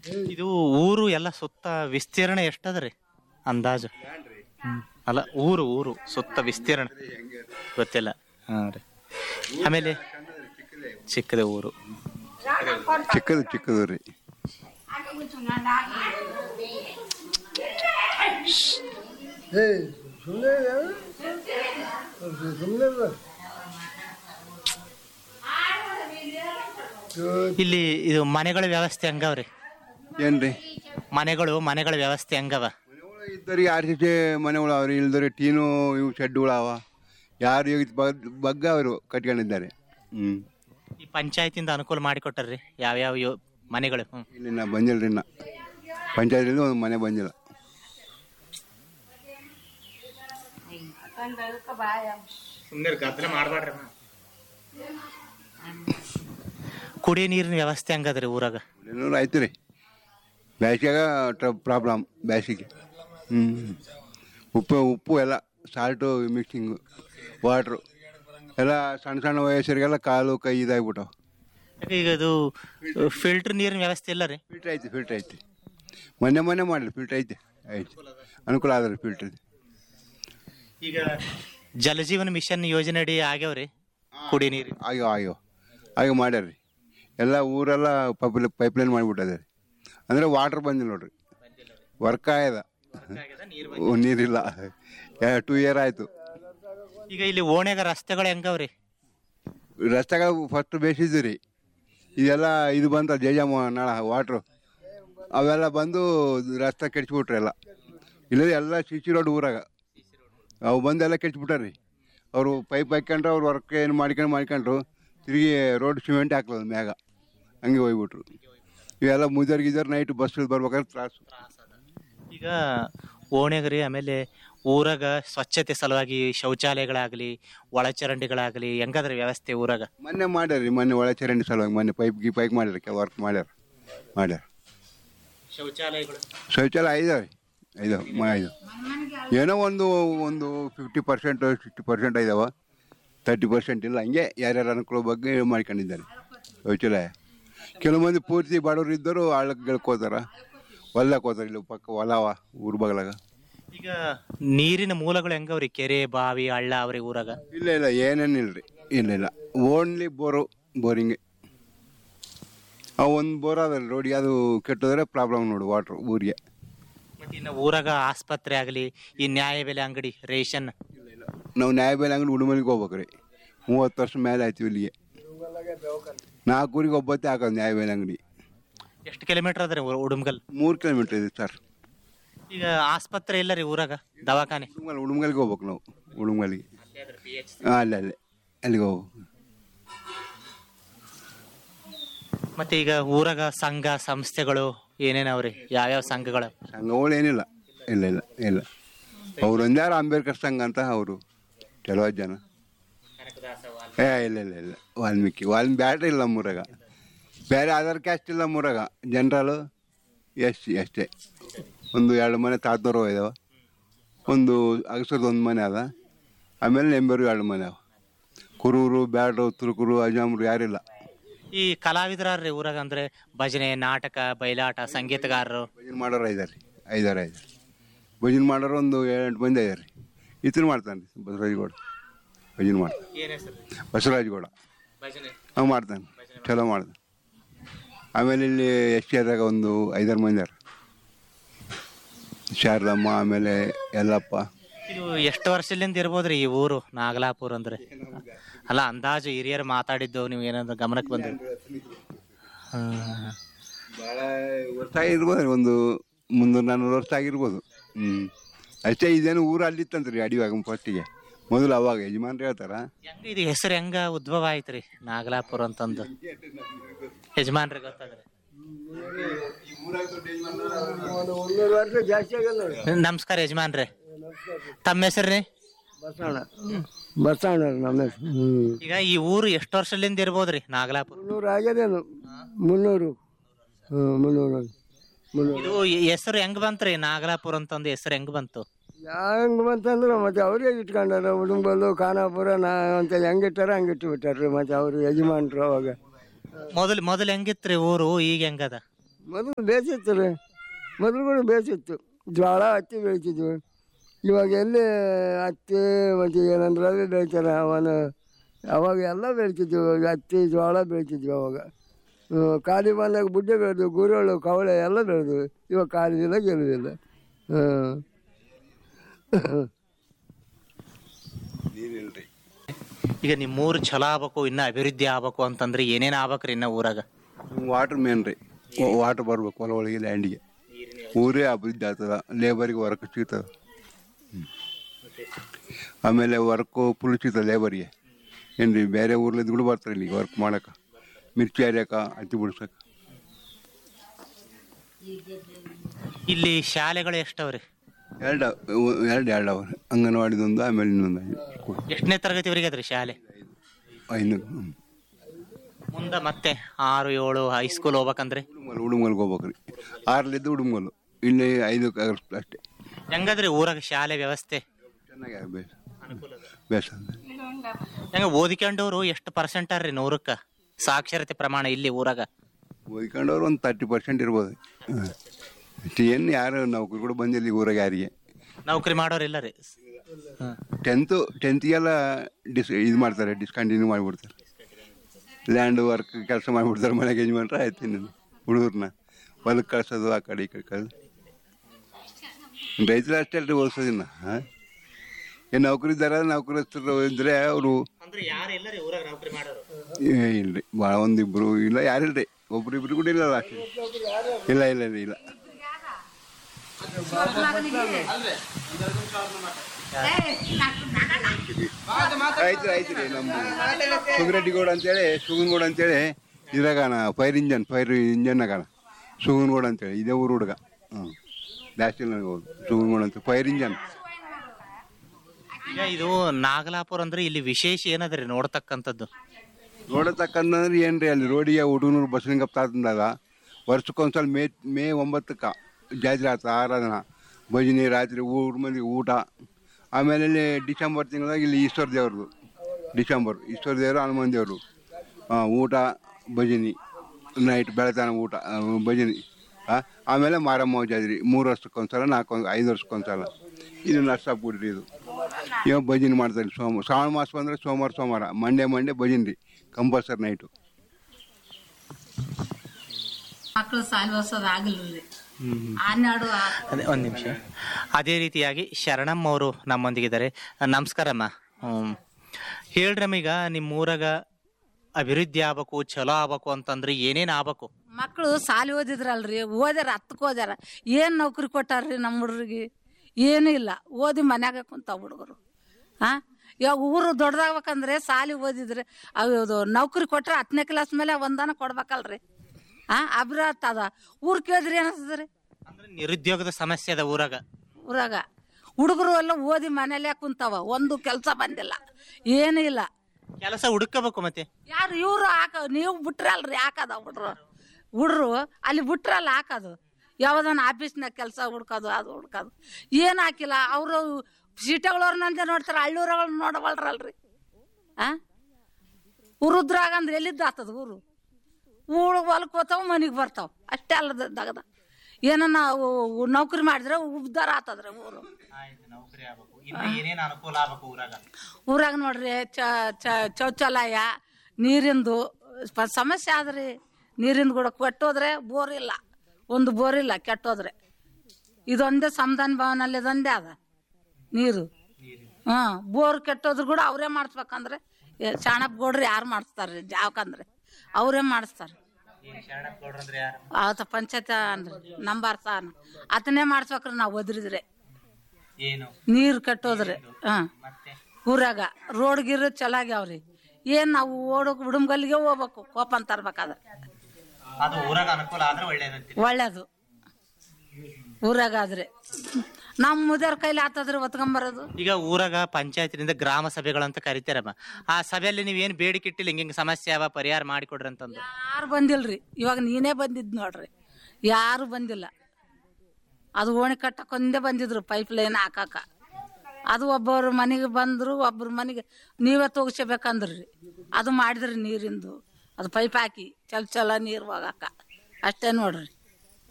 ಇದು ಊರು ಎಲ್ಲ ಸುತ್ತ ವಿಸ್ತೀರ್ಣ ಎಷ್ಟದ್ರಿ ಅಂದಾಜು ಹ್ಮ್. ಅಲ್ಲ ಊರು ಊರು ಸುತ್ತ ವಿಸ್ತೀರ್ಣ ಗೊತ್ತಿಲ್ಲ ಹಾ ರೀ ಆಮೇಲೆ ಚಿಕ್ಕದ ಊರು ಚಿಕ್ಕದು ಚಿಕ್ಕದು ರೀ ಇಲ್ಲಿ ಇದು ಮನೆಗಳ ವ್ಯವಸ್ಥೆ ಹೆಂಗವ್ರಿ ಏನ್ರಿ ಮನೆಗಳು ಮನೆಗಳ ವ್ಯವಸ್ಥೆ ಹೆಂಗವ ಇದ್ದರಿಗೆ ಆರ್ ಸಿ ಸಿ ಮನೆಗಳು ಅವ್ರು ಇಲ್ದರೆ ಟೀನು ಇವು ಶೆಡ್ಡುಗಳು ಅವ ಯಾರು ಈಗ ಬಗ್ ಬಗ್ಗ ಅವರು ಕಟ್ಕೊಂಡಿದ್ದಾರೆ ಹ್ಞೂ ಈ ಪಂಚಾಯತಿಂದ ಅನುಕೂಲ ಮಾಡಿಕೊಟ್ಟಾರ್ರಿ ಯಾವ್ಯಾವ ಯೋ ಮನೆಗಳು ಹ್ಮ್. ಇಲ್ಲಿ ನಾ ಬಂದಿಲ್ಲ ರೀ ನಾ ಪಂಚಾಯತಿಂದ ಒಂದು ಮನೆ ಬಂದಿಲ್ಲ ಕುಡಿಯೋ ನೀರಿನ ವ್ಯವಸ್ಥೆ ಹೆಂಗದ್ರಿ ಊರಾಗ ಏನಾರು ಆಯ್ತು ರೀ ಬೇಸಿಗೆಗ ಪ್ರಾಬ್ಲಮ್ ಬೇಸಿಗೆ ಹ್ಞೂ ಉಪ್ಪು ಉಪ್ಪು ಎಲ್ಲ ಸಾಲ್ಟು ಮಿಕ್ಸಿಂಗು ವಾಟ್ರು ಎಲ್ಲ ಸಣ್ಣ ಸಣ್ಣ ವಯಸ್ಸರಿಗೆಲ್ಲ ಕಾಲು ಕೈ ಇದಾಗ್ಬಿಟ್ಟವು ಯಾಕೆ ಈಗ ಇದು ಫಿಲ್ಟರ್ ನೀರಿನ ವ್ಯವಸ್ಥೆ ಇಲ್ಲ ರೀ ಫಿಲ್ಟ್ರ್ ಐತಿ ಫಿಲ್ಟ್ರ್ ಐತಿ ಮೊನ್ನೆ ಮೊನ್ನೆ ಮಾಡಲಿ ಫಿಲ್ಟ್ರ್ ಐತೆ ಐತಿ ಅನುಕೂಲ ಆದ್ರೆ ಫಿಲ್ಟ್ರ್ ಈಗ ಜಲಜೀವನ ಮಿಷನ್ ಯೋಜನೆ ಅಡಿ ಆಗ್ಯಾವ್ರಿ ಕುಡಿ ನೀರು ಆಗ್ಯೋ ಆಗ್ಯೋ ಆಗ್ಯೋ ಮಾಡ್ಯಾರ ರೀ ಎಲ್ಲ ಊರೆಲ್ಲ ಪೈಪ್ ಪೈಪ್ಲೈನ್ ಮಾಡಿಬಿಟ್ಟದೆ ರೀ ಅಂದರೆ ವಾಟ್ರ್ ಬಂದಿಲ್ಲ ನೋಡ್ರಿ ವರ್ಕ್ ಆಗ್ಯದ ಓ, ನೀರಿಲ್ಲ ಟೂ ಇಯರ್ ಆಯಿತು ಈಗ ಇಲ್ಲಿ ಓಣ್ಯಾಗ ರಸ್ತೆಗಳು ಹೆಂಗವ್ರಿ ರಸ್ತೆಗ ಫಸ್ಟ್ ಬೇಸಿದ್ದು ರೀ ಇದೆಲ್ಲ ಇದು ಬಂತ ಜಯಜಾಮ ನಾಳ ವಾಟ್ರು ಅವೆಲ್ಲ ಬಂದು ರಸ್ತೆ ಕೆಡಿಸ್ಬಿಟ್ರೆ ಎಲ್ಲ ಇಲ್ಲದೆ ಎಲ್ಲ ಸಿ ಸಿ ರೋಡ್ ಊರಾಗ ಅವು ಬಂದೆಲ್ಲ ಕೆಡಿಸ್ಬಿಟ್ಟಾರ್ರಿ ಅವರು ಪೈಪ್ ಹಾಕ್ಕೊಂಡ್ರು ಅವ್ರು ವರ್ಕ್ ಏನು ಮಾಡ್ಕೊಂಡು ಮಾಡ್ಕೊಂಡ್ರು ತಿರುಗಿ ರೋಡ್ ಸಿಮೆಂಟ್ ಹಾಕ್ಲದ ಮ್ಯಾಗ ಹಂಗೆ ಹೋಗ್ಬಿಟ್ರು ಇವೆಲ್ಲ ಮುದರ್ ಗಿದರ್ ನೈಟ್ ಬಸ್ಗಳು ಬರ್ಬೇಕಾದ್ರೆ ತ್ರಾಸು ಈಗ ಓಣ್ಯಾಗ ರೀ ಆಮೇಲೆ ಊರಾಗ ಸ್ವಚ್ಛತೆ ಸಲುವಾಗಿ ಶೌಚಾಲಯಗಳಾಗಲಿ ಒಳಚರಂಡಿಗಳಾಗಲಿ ಹೆಂಗದ್ರಿ ವ್ಯವಸ್ಥೆ ಊರಾಗ ಮೊನ್ನೆ ಮಾಡ್ಯಾರ ಮೊನ್ನೆ ಒಳ ಚರಂಡಿ ಸಲುವಾಗಿ ಮೊನ್ನೆ ಪೈಪ್ ಗಿ ಪೈಪ್ ಮಾಡ್ಯಾರ ವರ್ಕ್ ಮಾಡ್ಯಾರ ಮಾಡ್ಯಾರ ಶೌಚಾಲಯಗಳು ಶೌಚಾಲಯ ಐದಾವೆ ಐದಾವ ಮ ಐದು ಏನೋ ಒಂದು ಒಂದು ಫಿಫ್ಟಿ ಪರ್ಸೆಂಟ್ ಸಿಕ್ಸ್ಟಿ ಪರ್ಸೆಂಟ್ ಐದಾವ ತರ್ಟಿ ಪರ್ಸೆಂಟ್ ಇಲ್ಲ ಹಂಗೆ ಯಾರ್ಯಾರ ಅನುಕೂಲ ಬಗ್ಗೆ ಮಾಡ್ಕೊಂಡಿದ್ದಾರೆ ಶೌಚಾಲಯ ಕೆಲವು ಮಂದಿ ಪೂರ್ತಿ ಬಡವರು ಇದ್ದರು ಹಳ್ಳಕ್ಕೆ ಗೆಳ್ಕೋತಾರ ಹೊಲಕ್ಕೆ ಹೋತಾರೆ ಇಲ್ಲಿ ಪಕ್ಕ ಹೊಲವ ಊರ್ ಬಗಲಾಗ ಈಗ ನೀರಿನ ಮೂಲಗಳು ಹೆಂಗವ್ರಿ ಕೆರೆ ಬಾವಿ ಹಳ್ಳ ಅವ್ರಿ ಊರಾಗ ಇಲ್ಲ ಇಲ್ಲ ಏನೇನಿಲ್ಲ ರೀ ಇಲ್ಲ ಇಲ್ಲ ಓನ್ಲಿ ಬೋರು ಬೋರಿಂಗೆ ಅವು ಒಂದು ಬೋರ್ ಅದಲ್ಲ ರೋಡಿಗೆ ಅದು ಕೆಟ್ಟೋದ್ರೆ ಪ್ರಾಬ್ಲಮ್ ನೋಡು ವಾಟ್ರ್ ಊರಿಗೆ ಮತ್ತೆ ಇನ್ನು ಊರಾಗ ಆಸ್ಪತ್ರೆ ಆಗಲಿ ಈ ನ್ಯಾಯಬೆಲೆ ಅಂಗಡಿ ರೇಷನ್ ನಾವು ನ್ಯಾಯಬೆಲೆ ಅಂಗಡಿ ಉಡುಮಲಿಗೆ ಹೋಗ್ಬೇಕು ರೀ ಮೂವತ್ತು ವರ್ಷ ಮೇಲೆ ಆಯ್ತು ಇಲ್ಲಿಗೆ ನಾಲ್ಕು ಊರಿಗೆ ಒಬ್ಬತ್ತೇ ಹಾಕೋದು ನ್ಯಾಯಬೆಲೆ ಅಂಗಡಿ ಎಷ್ಟು ಕಿಲೋಮೀಟರ್ ಅದ್ರಿ ಊ- ಉಡುಮ್ಗಲ್ ಮೂರು ಕಿಲೋಮೀಟ್ರ್ ಇದೆ ಸರ್ ಈಗ ಆಸ್ಪತ್ರೆ ಇಲ್ಲ ರೀ ಊರಾಗ ದವಾಖಾನೆ ಉಡುಮಲ್ ಉಡುಮಲಿಗೆ ಹೋಗ್ಬೇಕು ನಾವು ಉಡುಮಲಿಗೆ ಹಾಂ ಅಲ್ಲೇ ಅಲ್ಲೇ ಅಲ್ಲಿಗೆ ಹೋಗ್ಬೇಕು ಮತ್ತೆ ಈಗ ಊರಾಗ ಸಂಘ ಸಂಸ್ಥೆಗಳು ಏನೇನವ್ರಿ ಯಾವ್ಯಾವ ಸಂಘಗಳು ಸಂಘಗಳು ಏನಿಲ್ಲ ಇಲ್ಲ ಇಲ್ಲ ಇಲ್ಲ ಅವ್ರು ಒಂದ್ಯಾರು ಅಂಬೇಡ್ಕರ್ ಸಂಘ ಅಂತ ಅವರು ಕೆಲವು ಜನ ಏ ಇಲ್ಲ ಇಲ್ಲ ಇಲ್ಲ ವಾಲ್ಮೀಕಿ ವಾಲ್ಮೀಕಿ ಬ್ಯಾಟ್ರಿ ಇಲ್ಲ ನಮ್ಮೂರಾಗ ಬೇರೆ ಆಧಾರ್ ಕ್ಯಾಸ್ಟ್ ಇಲ್ಲ ನಮ್ಮೂರಾಗ ಜನರಲು ಎಸ್ ಸಿ ಅಷ್ಟೇ ಒಂದು ಎರಡು ಮನೆ ತಾತನೂರು ಇದಾವೆ ಒಂದು ಅಗಸರದ ಒಂದು ಮನೆ ಅದ ಆಮೇಲೆ ನೆಂಬರು ಎರಡು ಮನೆ ಅವ ಕುರೂರು ಬ್ಯಾಡ್ರು ತುರುಕುರು ಅಜಾಮ್ರು ಯಾರಿಲ್ಲ ಈ ಕಲಾವಿದರಾರ್ರಿ ಊರಾಗ ಅಂದ್ರೆ ಭಜನೆ ನಾಟಕ ಬಯಲಾಟ ಸಂಗೀತಗಾರರು ಭಜನೆ ಮಾಡೋರು ಇದ್ದಾರೆ ಐದಾರು ಐದಾರು ಭಜನೆ ಮಾಡೋರು ಒಂದು ಎಂಟು ಮಂದಿ ಇದ್ದಾರೆ ರೀ ಈತನು ಮಾಡ್ತಾನೆ ರೀ ಬಸವರಾಜಗೌಡ ಭಜನೆ ಮಾಡ್ತಾನೆ ಏನ್ ಹೆಸರು ಬಸವರಾಜಗೌಡ ಭಜನೆ ಅವ ಮಾಡ್ತಾನೆ ಚಲೋ ಮಾಡ್ತಾನೆ ಆಮೇಲೆ ಇಲ್ಲಿ ಎಸ್ ಟಿ ಆದಾಗ ಒಂದು ಐದಾರು ಮಂದಿ ಅರ ಶಾರದಮ್ಮ ಆಮೇಲೆ ಯಲ್ಲಪ್ಪ ಇದು ಎಷ್ಟು ವರ್ಷದಿಂದ ಇರ್ಬೋದ್ರಿ ಈ ಊರು ನಾಗಲಾಪುರ ಅಂದ್ರೆ ಅಲ್ಲ ಅಂದಾಜು ಹಿರಿಯರು ಮಾತಾಡಿದ್ದು ನೀವು ಏನಾದ್ರು ಗಮನಕ್ಕೆ ಬಂದ್ರಿ ಭಾಳ ವರ್ಷ ಆಗಿರ್ಬೋದು ರೀ ಒಂದು ಮುನ್ನೂರು ನಾನ್ನೂರು ವರ್ಷ ಆಗಿರ್ಬೋದು ಹ್ಞೂ ಅಷ್ಟೇ ಇದೇನು ಊರು ಅಲ್ಲಿತ್ತಂತ ರೀ ಅಡಿವಾಗ ಫಸ್ಟಿಗೆ ಮೊದಲು ಅವಾಗ ಯಜಮಾನ್ರು ಹೇಳ್ತಾರ ಹೆಂಗ ಇದು ಹೆಸರು ಹೆಂಗ ಉದ್ಭವ ಆಯ್ತ್ರಿ ನಾಗಲಾಪುರ ಅಂತಂದು ಯಜಮಾನ್ರಿ ಗೊತ್ತಾದ್ರೆ ನಮಸ್ಕಾರ ಯಜಮಾನ್ರಿ ತಮ್ಮ ಹೆಸರ್ರಿ ಬಸವಣ್ಣ ಬಸವಣ್ಣ ನಮ್ಮ ಹೆಸ್ರು. ಹ್ಮ್ ಈಗ ಈ ಊರು ಎಷ್ಟು ವರ್ಷದಿಂದ ಇರ್ಬೋದ್ರಿ ನಾಗಲಾಪುರ ಮುನ್ನೂರು ಆಗ್ಯದೇನು ಮುನ್ನೂರು ಹ್ಞೂ ಮುನ್ನೂರು ಮುನ್ನೂರು ಇದು ಹೆಸರು ಹೆಂಗ್ ಬಂತ್ರಿ ನಾಗಲಾಪುರ ಅಂತಂದು ಹೆಸರು ಹೆಂಗ್ ಬಂತು ಹೆಂಗ್ ಬಂತಂದ್ರೆ ಮತ್ತೆ ಅವರೇ ಇಟ್ಕೊಂಡಾರ ಉಡುಂಬಲು ಖಾನಾಪುರ ನಾ ಅಂತ ಹೆಂಗಿಟ್ಟಾರ ಹಂಗೆ ಇಟ್ಟು ಬಿಟ್ಟಾರ್ರಿ ಮತ್ತೆ ಅವರು ಯಜಮಾನ್ರು ಅವಾಗ ಮೊದಲ್ ಮೊದಲ್ ಹೆಂಗಿತ್ರಿ ಊರು ಈಗ ಹೆಂಗದ ಮೊದಲು ಬೇಸಿತ್ತು ರೀ ಮೊದಲು ಕೂಡ ಬೇಸಿತ್ತು ಜೋಳ ಹತ್ತಿ ಬೆಳಿತಿದ್ವಿ ಇವಾಗ ಎಲ್ಲಿ ಹತ್ತಿ ಮತ್ತು ಏನಂದ್ರೆ ಅದು ಬೆಳಿತಾರೆ ಅವನು ಅವಾಗ ಎಲ್ಲ ಬೆಳಿತಿದ್ವಿ ಇವಾಗ ಹತ್ತಿ ಜೋಳ ಬೆಳಿತಿದ್ವಿ ಅವಾಗ ಹ್ಮ್, ಖಾಲಿ ಬಂದಾಗ ಬುಡ್ಡೆ ಬೆಳೆದು ಗುರುಗಳು ಕವಳೆ ಎಲ್ಲ ಬೆಳೆದು ಇವಾಗ ಖಾಲಿದಿಲ್ಲ ಗೆಲ್ಲುದಿಲ್ಲ ಹಾಂ ನೀರಿಲ್ರಿ ಈಗ ನಿಮ್ಮೂರು ಚಲೋ ಆಗ್ಬೇಕು ಇನ್ನ ಅಭಿವೃದ್ಧಿ ಆಗ್ಬೇಕು ಅಂತಂದ್ರೆ ಏನೇನ್ ಆಗ್ಬೇಕ್ರಿ ಇನ್ನ ಊರಾಗ ವಾಟರ್ ಮೇನ್ ರೀ ವಾಟರ್ ಬರ್ಬೇಕು ಹೊಲ ಒಳಗೆ ಲ್ಯಾಂಡಿಗೆ ಊರೇ ಅಭಿವೃದ್ಧಿ ಆಗ್ತದ ಲೇಬರಿಗೆ ವರ್ಕ್ ಸಿಗ್ತದ ಹ್ಮ್. ಆಮೇಲೆ ವರ್ಕು ಫುಲ್ ಸಿಗ್ತದೆ ಲೇಬರಿಗೆ ಏನು ರೀ ಬೇರೆ ಊರ್ಲಿದ್ದು ಕೂಡ ಬರ್ತಾರೆ ಇಲ್ಲಿ ವರ್ಕ್ ಮಾಡಕ್ಕೆ ಮಿರ್ಚಿ ಹರಿಯಕ ಹತ್ತಿ ಬಿಡ್ಸಕ್ಕೆ ಇಲ್ಲಿ ಶಾಲೆಗಳು ಎಷ್ಟವ್ರಿ ಎರಡು ಎರಡು ಎರಡು ಅವ ಅಂಗನವಾಡಿದೊಂದು ಆಮೇಲೆ ಇನ್ನೊಂದು ಸ್ಕೂಲ್ ಎಷ್ಟನೇ ತರಗತಿವರೆಗೆ ಅದ್ರಿ ಶಾಲೆ ಐನೂರು ಹ್ಞೂ ಮುಂದೆ ಮತ್ತೆ ಆರು ಏಳು ಹೈಸ್ಕೂಲ್ ಹೋಗ್ಬೇಕಂದ್ರೆ ಉಡುಮಲ್ ಉಡುಮಲ್ಗೆ ಹೋಗ್ಬೇಕು ರೀ ಆರಲಿದ್ದು ಉಡುಮಲ್ಲು ಇಲ್ಲಿ ಐದು ಅಷ್ಟೇ ಹೆಂಗದ್ರಿ ಊರಾಗ ಶಾಲೆ ವ್ಯವಸ್ಥೆ ಚೆನ್ನಾಗಿ ಬೇಸ ಬೇಸ ಹೆಂಗ ಓದಿಕೊಂಡವ್ರು ಎಷ್ಟು ಪರ್ಸೆಂಟ್ ರೀ ನೂರಕ್ಕ ಸಾಕ್ಷರತೆ ಪ್ರಮಾಣ ಇಲ್ಲಿ ಊರಾಗ ಓದ್ಕೊಂಡವ್ರು ಒಂದು ತರ್ಟಿ ಪರ್ಸೆಂಟ್ ಇರ್ಬೋದು ಹಾಂ ಏನು ಯಾರು ನೌಕರಿ ಕೂಡ ಬಂದಿಲ್ಲ ಈ ಊರಾಗ ಯಾರಿಗೆ ನೌಕರಿ ಮಾಡೋರಿಲ್ಲ ರೀ ಟೆಂತು ಟೆಂತಿಗೆಲ್ಲ ಡಿಸ್ ಇದು ಮಾಡ್ತಾರೆ ಡಿಸ್ಕಂಟಿನ್ಯೂ ಮಾಡಿಬಿಡ್ತಾರೆ ಲ್ಯಾಂಡ್ ವರ್ಕ್ ಕೆಲಸ ಮಾಡಿಬಿಡ್ತಾರೆ ಮನೆಗೆ ಯಜಮಾನ್ರೆ ಆಯ್ತು ಇನ್ನೇನು ಹುಡುಗರನ್ನ ಹೊಲಕ್ಕೆ ಕಳ್ಸೋದು ಆ ಕಡೆ ಈ ಕಡೆ ಕಳ್ದು ರೈತರು ಅಷ್ಟೇ ಅಲ್ರಿ ಓದಿಸೋದಿನ್ನ ಹಾಂ ಏನು ನೌಕರಿ ಇದ್ದಾರೆ ನೌಕರಸ್ಥರು ಇದ್ದರೆ ಅವರು ಅಂದ್ರೆ ಯಾರು ಇಲ್ಲ ರೀ ಊರಾಗ ನೌಕರಿ ಮಾಡೋರು ಇಲ್ರಿ ಭಾಳ ಒಂದಿಬ್ರು ಇಲ್ಲ ಯಾರಿಲ್ರಿ ಒಬ್ರು ಇಬ್ರು ಕೂಡ ಇಲ್ಲ ಅಷ್ಟೇ ಇಲ್ಲ ಇಲ್ಲ ಇಲ್ಲ ಇಲ್ಲ ಆಯ್ತು ಆಯ್ತು ರೀ ನಮ್ಮ ಸುಗರೆಡ್ಡಿಗೌಡ ಅಂತೇಳಿ ಸುಗನ್ಗೌಡ ಅಂತೇಳಿ ಇದ್ರಾಗಣ ಫೈರ್ ಇಂಜನ್ ಫೈರ್ ಇಂಜನ್ನಾಗಣ ಸುಗನ್ಗೌಡ ಅಂತೇಳಿ ಇದೇ ಊರು ಹುಡುಗ ಹ್ಞೂ ಜಾಸ್ತಿ ನನಗೆ ಹೋದು ಸುಗನ್ಗೌಡ ಅಂತ ಫೈರ್ ಇಂಜನ್ ಈಗ ಇದು ನಾಗಲಾಪುರ ಅಂದ್ರೆ ಇಲ್ಲಿ ವಿಶೇಷ ಏನದ್ರಿ ನೋಡ್ತಕ್ಕಂಥದ್ದು ನೋಡತಕ್ಕಂದ್ರೆ ಏನು ರೀ ಅಲ್ಲಿ ರೋಡಿಗೆ ಹುಡುಗನೂರು ಬಸಲಿಂಗಪ್ಪ ತಾತಂದಾಗ ವರ್ಷಕ್ಕೊಂದ್ಸಲ ಮೇ ಮೇ ಒಂಬತ್ತಕ್ಕೆ ಜಾತ್ರೆ ಆತ ಆರಾಧನಾ ಭಜನೆ ರಾತ್ರಿ ಊರು ಮಂದಿ ಊಟ ಆಮೇಲೆ ಇಲ್ಲಿ ಡಿಸೆಂಬರ್ ತಿಂಗಳಾಗ ಇಲ್ಲಿ ಈಶ್ವರ ದೇವ್ರದ್ದು ಡಿಸೆಂಬರ್ ಈಶ್ವರ ದೇವರು ಹನುಮಾನ್ ದೇವರು ಹಾಂ ಊಟ ಭಜನೆ ನೈಟ್ ಬೆಳತಾನ ಊಟ ಆ, ಭಜನೆ ಆ, ಆಮೇಲೆ ಮಾರಮ್ಮ ಜಾತ್ರೆ ಮೂರು ವರ್ಷಕ್ಕೊಂದ್ಸಲ ನಾಲ್ಕು ಐದು ವರ್ಷಕ್ಕೊಂದ್ಸಲ ಇದು ನಷ್ಟ ಬಿಡ್ರಿ ಇದು ಇವಾಗ ಭಜನೆ ಮಾಡ್ತಾರೆ ಸೋಮ ಶ್ರಾವಣ ಮಾಸ ಬಂದರೆ ಸೋಮವಾರ ಸೋಮವಾರ ಮಂಡೇ ಮಂಡೇ ಭಜನೆ ರೀ ಕಂಪಲ್ಸರಿ ನೈಟು ಮಕ್ಕಳು ಸಾಲಿ ಓದಿಸೋದು ಆಗಿಲ್ರಿ ಹನ್ನೆರಡು ಆ- ಅದೇ ಒಂದು ನಿಮಿಷ ಅದೇ ರೀತಿಯಾಗಿ ಶರಣಮ್ಮ ಅವರು ನಮ್ಮೊಂದಿಗಿದ್ದಾರೆ ನಮಸ್ಕಾರಮ್ಮ ಹ್ಮ್. ಹೇಳ್ರಮ್ಮ ಈಗ ನಿಮ್ಮ ಊರಾಗ ಅಭಿವೃದ್ಧಿ ಆಗ್ಬೇಕು ಚಲೋ ಆಗ್ಬೇಕು ಅಂತಂದ್ರೆ ಏನೇನ್ ಆಗ್ಬೇಕು ಮಕ್ಕಳು ಸಾಲಿ ಓದಿದ್ರಲ್ರಿ ಓದ್ಯಾರ ಹತ್ತಕ್ಕೆ ಓದ್ಯಾರ ಏನು ನೌಕರಿ ಕೊಟ್ಟಾರ್ರಿ ನಮ್ಮ ಹುಡುಗರಿಗೆ ಏನೂ ಇಲ್ಲ ಓದಿ ಮನ್ಯಾಗ ಕುಂತಾವ ಹುಡುಗರು ಹಾಂ ಇವಾಗ ಊರು ದೊಡ್ಡದಾಗ್ಬೇಕಂದ್ರೆ ಸಾಲಿ ಓದಿದ್ರೆ ಅದು ನೌಕರಿ ಕೊಟ್ರೆ ಹತ್ತನೇ ಕ್ಲಾಸ್ ಮೇಲೆ ಒಂದಾನ ಕೊಡ್ಬೇಕಲ್ರಿ ಹಾಂ ಅಭಿವೃದ್ಧಿ ಅದ ಊರು ಕೇಳಿದ್ರಿ ಏನಿಸ್ತದ್ರಿ ಅಂದ್ರೆ ನಿರುದ್ಯೋಗದ ಸಮಸ್ಯೆ ಅದ ಊರಾಗ ಊರಾಗ ಹುಡುಗರು ಎಲ್ಲ ಓದಿ ಮನೇಲೆ ಕುಂತಾವ ಒಂದು ಕೆಲಸ ಬಂದಿಲ್ಲ ಏನೂ ಇಲ್ಲ ಕೆಲಸ ಹುಡುಕಬೇಕು ಮತ್ತೆ ಯಾರು ಇವ್ರು ಹಾಕ ನೀವು ಬಿಟ್ರಲ್ರಿ ಹಾಕದ ಹುಡ್ರು ಹುಡ್ರು ಅಲ್ಲಿ ಬಿಟ್ರಲ್ಲ ಹಾಕೋದು ಯಾವ್ದನ ಆಫೀಸ್ನಾಗ ಕೆಲಸ ಹುಡ್ಕೋದು ಅದು ಹುಡ್ಕೋದು ಏನು ಹಾಕಿಲ್ಲ ಅವರು ಸೀಟಗಳವ್ರನ್ನಂತೆ ನೋಡ್ತಾರೆ ಹಳ್ಳಿಯವ್ರಗಳನ್ನ ನೋಡವಲ್ರಲ್ರಿ ಆ ಉರುದ್ರಾಗ ಅಂದ್ರೆ ಎಲ್ಲಿದ್ದು ಆತದ ಊರು ಊರು ಹೊಲಕ್ಕೆ ಹೋತಾವ ಮನೆಗೆ ಬರ್ತಾವ ಅಷ್ಟೇ ಅಲ್ಲದ ದಗದ ಏನನ್ನ ಅವು ನೌಕರಿ ಮಾಡಿದ್ರೆ ಉದ್ದಾರ ಆತದ್ರಿ ಊರು ನೌಕರಿ ಆಗ್ಬೇಕು ಇನ್ನು ಏನೇನ್ ಅನುಕೂಲ ಆಗ್ಬೇಕು ಊರಾಗ ಊರಾಗ ನೋಡ್ರಿ ಚ ಚ ಶೌಚಾಲಯ ನೀರಿಂದು ಪ- ಸಮಸ್ಯೆ ಆದ್ರಿ ನೀರಿಂದ ಕೂಡ ಕೆಟ್ಟೋದ್ರೆ ಬೋರ್ ಇಲ್ಲ ಒಂದು ಬೋರ್ ಇಲ್ಲ ಕೆಟ್ಟೋದ್ರೆ ಇದೊಂದೇ ಸಮದಾನ ಭವನಲ್ಲಿ ಇದೊಂದೇ ಅದ ನೀರು ಹಾಂ ಬೋರ್ ಕೆಟ್ಟೋದ್ರು ಕೂಡ ಅವರೇ ಮಾಡಿಸ್ಬೇಕಂದ್ರೆ ಶಾಣಪ್ಪ ಗೌಡ್ರು ಯಾರು ಮಾಡಿಸ್ತಾರ್ರಿ ಜಾವಕಂದ್ರೆ ಅವರೇ ಮಾಡಿಸ್ತಾರೆ ಅವತ್ತ ಪಂಚಾಯತ್ ಅಂದ್ರೆ ನಂಬರ್ ಸಾನ ಅದನ್ನೇ ಮಾಡಿಸ್ಬೇಕ್ರಿ ನಾವು ಒದ್ರಿದ್ರೆ ಏನು ನೀರು ಕಟ್ಟೋದ್ರಿ ಹಾಂ ಊರಾಗ ರೋಡ್ ಗಿರ್ ಚಲಾಗ್ಯಾವ್ರಿ ಏನ್ ನಾವು ಓಡೋಕ್ ಉಡುಮ್ಗಲ್ಲಿಗೆ ಹೋಗ್ಬೇಕು ಕೋಪನ್ ತರ್ಬೇಕಾದ್ರೆ ಅದು ಊರಾಗ ಅನುಕೂಲ ಆದ್ರೆ ಒಳ್ಳೇದಂತೀವಿ ಒಳ್ಳೇದು ಊರಾಗಾದ್ರೆ ನಮ್ಮ ಮುದಿಯವ್ರ ಕೈಲಿ ಆತದ್ರಿ ಒತ್ಕೊಂಬರೋದು ಈಗ ಊರಾಗ ಪಂಚಾಯತಿನಿಂದ ಗ್ರಾಮ ಸಭೆಗಳಂತ ಕರಿತಾರಮ್ಮ ಆ ಸಭೆಯಲ್ಲಿ ನೀವ್ ಏನ್ ಬೇಡಿಕೆ ಇಟ್ಟಿಲ್ಲ ಹಿಂಗ ಸಮಸ್ಯೆ ಅವ ಪರಿಹಾರ ಮಾಡಿಕೊಡ್ರಿ ಅಂತಂದು ಯಾರು ಬಂದಿಲ್ರಿ ಇವಾಗ ನೀನೇ ಬಂದಿದ್ ನೋಡ್ರಿ ಯಾರು ಬಂದಿಲ್ಲ ಅದು ಓಣಿ ಕಟ್ಟಕೊಂದೇ ಬಂದಿದ್ರು ಪೈಪ್ ಲೈನ್ ಹಾಕಾಕ ಅದು ಒಬ್ಬರು ಮನೆಗೆ ಬಂದ್ರು ಒಬ್ಬರ ಮನೆಗೆ ನೀವೇ ತೋಗಿಸ್ಬೇಕಂದ್ರಿ ಅದು ಮಾಡಿದ್ರಿ ನೀರಿಂದು ಅದು ಪೈಪ್ ಹಾಕಿ ಚಲ್ ಚಲ ನೀರು ಹೋಗಾಕ ಅಷ್ಟೇ ನೋಡ್ರಿ